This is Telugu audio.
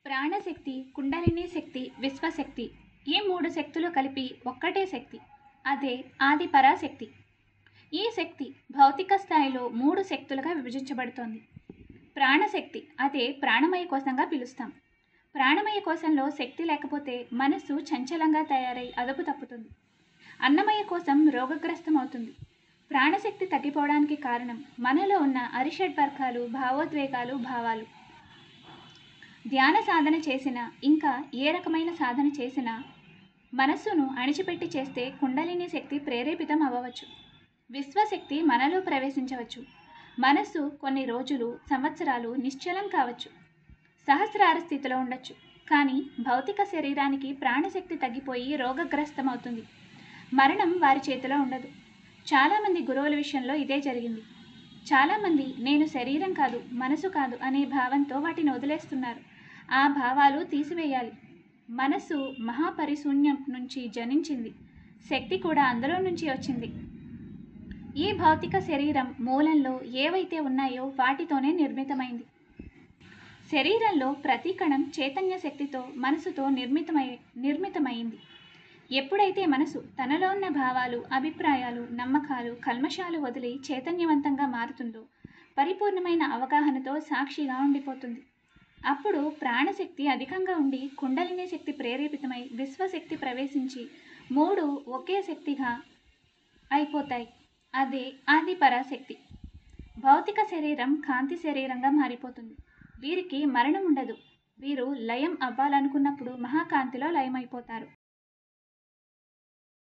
ప్రాణశక్తి కుండలిని శక్తి విశ్వశక్తి ఈ మూడు శక్తులు కలిపి ఒక్కటే శక్తి అదే ఆది పరాశక్తి ఈ శక్తి భౌతిక స్థాయిలో మూడు శక్తులుగా విభజించబడుతోంది ప్రాణశక్తి అదే ప్రాణమయ కోశంగా పిలుస్తాం ప్రాణమయ కోశంలో శక్తి లేకపోతే మనస్సు చంచలంగా తయారై అదుపు తప్పుతుంది అన్నమయ కోసం రోగగ్రస్తం అవుతుంది ప్రాణశక్తి తగ్గిపోవడానికి కారణం మనలో ఉన్న అరిషడ్ వర్గాలు భావోద్వేగాలు భావాలు ధ్యాన సాధన చేసిన ఇంకా ఏ రకమైన సాధన చేసినా మనస్సును అణిచిపెట్టి చేస్తే కుండలిని శక్తి ప్రేరేపితం అవ్వవచ్చు విశ్వశక్తి మనలో ప్రవేశించవచ్చు మనస్సు కొన్ని రోజులు సంవత్సరాలు నిశ్చలం కావచ్చు సహస్రార స్థితిలో ఉండొచ్చు కానీ భౌతిక శరీరానికి ప్రాణశక్తి తగ్గిపోయి రోగగ్రస్తమవుతుంది మరణం వారి చేతిలో ఉండదు చాలామంది గురువుల విషయంలో ఇదే జరిగింది చాలామంది నేను శరీరం కాదు మనసు కాదు అనే భావంతో వాటిని వదిలేస్తున్నారు ఆ భావాలు తీసివేయాలి మనస్సు మహాపరిశూన్యం నుంచి జనించింది శక్తి కూడా అందులో నుంచి వచ్చింది ఈ భౌతిక శరీరం మూలంలో ఏవైతే ఉన్నాయో వాటితోనే నిర్మితమైంది శరీరంలో ప్రతి కణం చైతన్య శక్తితో మనసుతో నిర్మితమై నిర్మితమైంది ఎప్పుడైతే మనసు తనలో ఉన్న భావాలు అభిప్రాయాలు నమ్మకాలు కల్మషాలు వదిలి చైతన్యవంతంగా మారుతుందో పరిపూర్ణమైన అవగాహనతో సాక్షిగా ఉండిపోతుంది అప్పుడు ప్రాణశక్తి అధికంగా ఉండి కుండలిని శక్తి ప్రేరేపితమై విశ్వశక్తి ప్రవేశించి మూడు ఒకే శక్తిగా అయిపోతాయి అదే ఆది పరాశక్తి భౌతిక శరీరం కాంతి శరీరంగా మారిపోతుంది వీరికి మరణం ఉండదు వీరు లయం అవ్వాలనుకున్నప్పుడు మహాకాంతిలో లయమైపోతారు